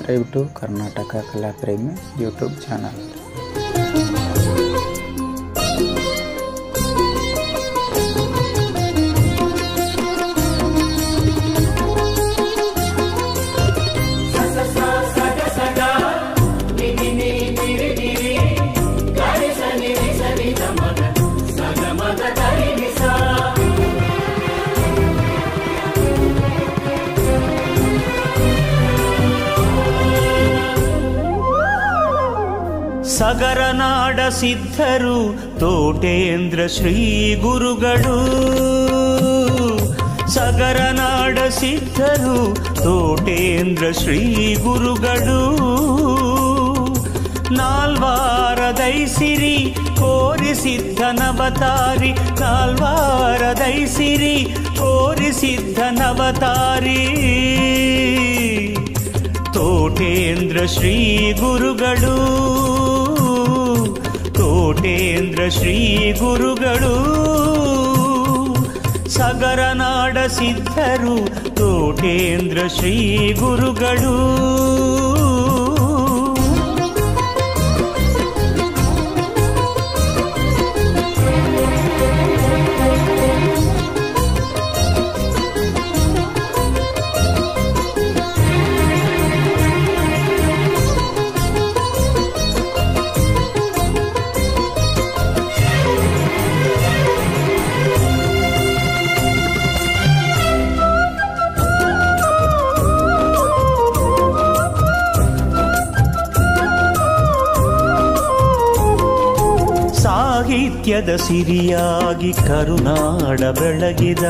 subscribe to Karnataka Kalapremi YouTube channel ಸಗರನಾಡ ಸಿದ್ಧರು ತೋಟೇಂದ್ರ ಶ್ರೀ ಗುರುಗಳು ಸಗರನಾಡ ಸಿದ್ಧರು ತೋಟೇಂದ್ರ ಶ್ರೀ ಗುರುಗಳು ನಾಲ್ವಾರದೈಸಿರಿ ಕೋರಿಸಿದ್ದನವತಾರಿ ನಾಲ್ವಾರದೈಸಿರಿ ಕೋರಿಸಿದ್ದನವತಾರಿ ತೋಟೇಂದ್ರ ಶ್ರೀ ಗುರುಗಳು ತೋಟೇಂದ್ರ ಶ್ರೀ ಗುರುಗಳು ಸಗರನಾಡ ಸಿದ್ಧರು ತೋಟೇಂದ್ರ ಶ್ರೀ ಗುರುಗಳು ಸಾಹಿತ್ಯದ ಸಿರಿಯಾಗಿ ಕರುನಾಡ ಬೆಳಗಿದ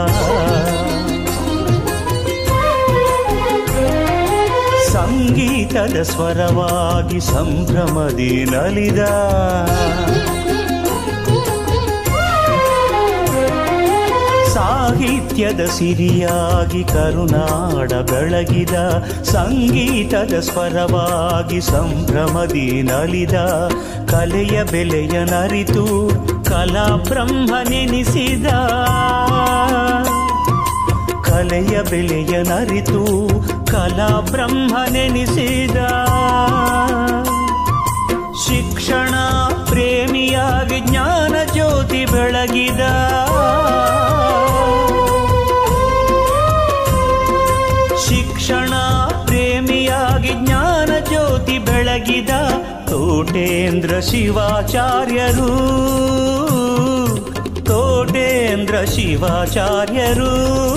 ಸಂಗೀತದ ಸ್ವರವಾಗಿ ಸಂಭ್ರಮದಿ ನಲಿದ ಸಾಹಿತ್ಯದ ಸಿರಿಯಾಗಿ ಕರುನಾಡ ಬೆಳಗಿದ ಸಂಗೀತದ ಸ್ವರವಾಗಿ ಸಂಭ್ರಮದಿ ನಲಿದ ಕಲೆಯ ಬೆಲೆಯ ನರಿತು ಕಲಾ ಬ್ರಹ್ಮ ನೆನಿಸಿದ ಕಲೆಯ ಬೆಲೆಯ ನರಿತು ಕಲಾ ಬ್ರಹ್ಮ ನೆನಿಸಿದ ಶಿಕ್ಷಣ ಪ್ರೇಮಿಯಾಗಿ ಜ್ಞಾನ ಜ್ಯೋತಿ ಬೆಳಗಿದ ಶಿಕ್ಷಣ ಪ್ರೇಮಿಯಾಗಿ ಜ್ಞಾನ ಜ್ಯೋತಿ ಬೆಳಗಿದ ತೋಟೇಂದ್ರ ಶಿವಾಚಾರ್ಯರು ತೋಟೇಂದ್ರ ಶಿವಾಚಾರ್ಯರು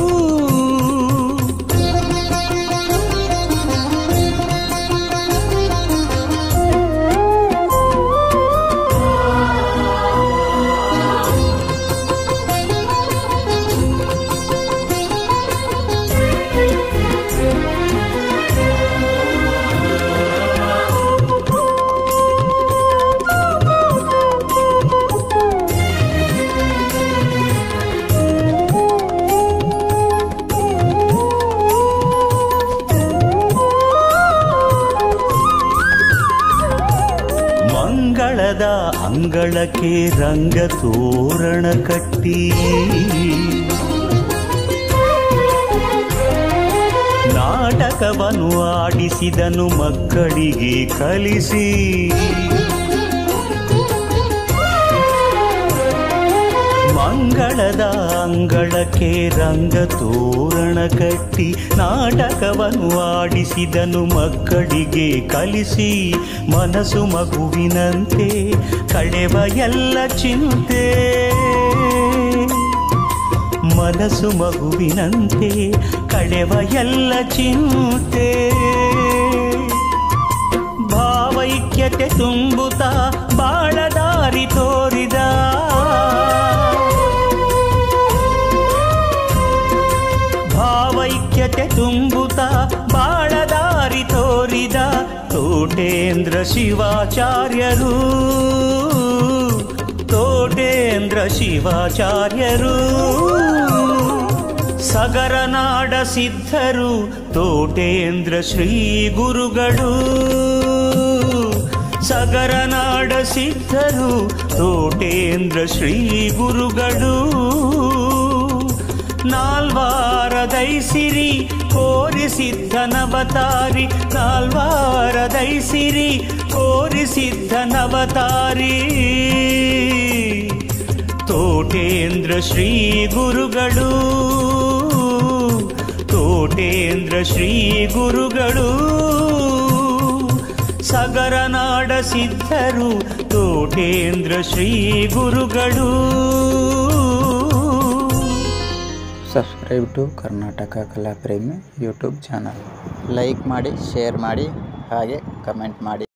ಮಂಗಳದ ಅಂಗಳಕ್ಕೆ ರಂಗ ತೋರಣ ಕಟ್ಟಿ ನಾಟಕವನ್ನು ಆಡಿಸಿದನು ಮಕ್ಕಳಿಗೆ ಕಲಿಸಿ ಮಂಗಳದ ಅಂಗಳಕ್ಕೆ ರಂಗ ತೋರಣ ಕಟ್ಟಿ ನಾಟಕವನ್ನು ಆಡಿಸಿದನು ಮಕ್ಕಳಿಗೆ ಕಲಿಸಿ ಮನಸ್ಸು ಮಗುವಿನಂತೆ ಕಳೆವ ಎಲ್ಲ ಚಿಂತೆ ಮನಸ್ಸು ಮಗುವಿನಂತೆ ಕಳೆವ ಎಲ್ಲ ಚಿಂತೆ ಭಾವೈಕ್ಯತೆ ತುಂಬುತ್ತಾ ಬಾಳದಾರಿ ತೋರಿದ ಭಾವೈಕ್ಯತೆ ತುಂಬುತ್ತಾ ಬಾಳದಾರಿ ತೋರಿದ ತೋಟೇಂದ್ರ ಶಿವಾಚಾರ್ಯರು ತೋಟೇಂದ್ರ ಶಿವಾಚಾರ್ಯರು ಸಗರನಾಡ ಸಿದ್ಧರು ತೋಟೇಂದ್ರ ಶ್ರೀ ಗುರುಗಳು ಸಗರನಾಡ ಸಿದ್ಧರು ತೋಟೇಂದ್ರ ಶ್ರೀ ಗುರುಗಳು ನಾಲ್ವಾರದೈಸಿರಿ ಕೋರಿಸಿದ್ದನವತಾರಿ ನಾಲ್ವಾರದೈಸಿರಿ ಕೋರಿಸಿದ್ದನವತಾರಿ ತೋಟೇಂದ್ರ ಶ್ರೀ ಗುರುಗಳು ತೋಟೇಂದ್ರ ಶ್ರೀ ಗುರುಗಳು ಸಗರನಾಡ ಸಿದ್ಧರು ತೋಟೇಂದ್ರ ಶ್ರೀ ಗುರುಗಳು subscribe to Karnataka Kala Premi YouTube channel like ಮಾಡಿ ಶೇರ್ ಮಾಡಿ ಹಾಗೆ ಕಮೆಂಟ್ ಮಾಡಿ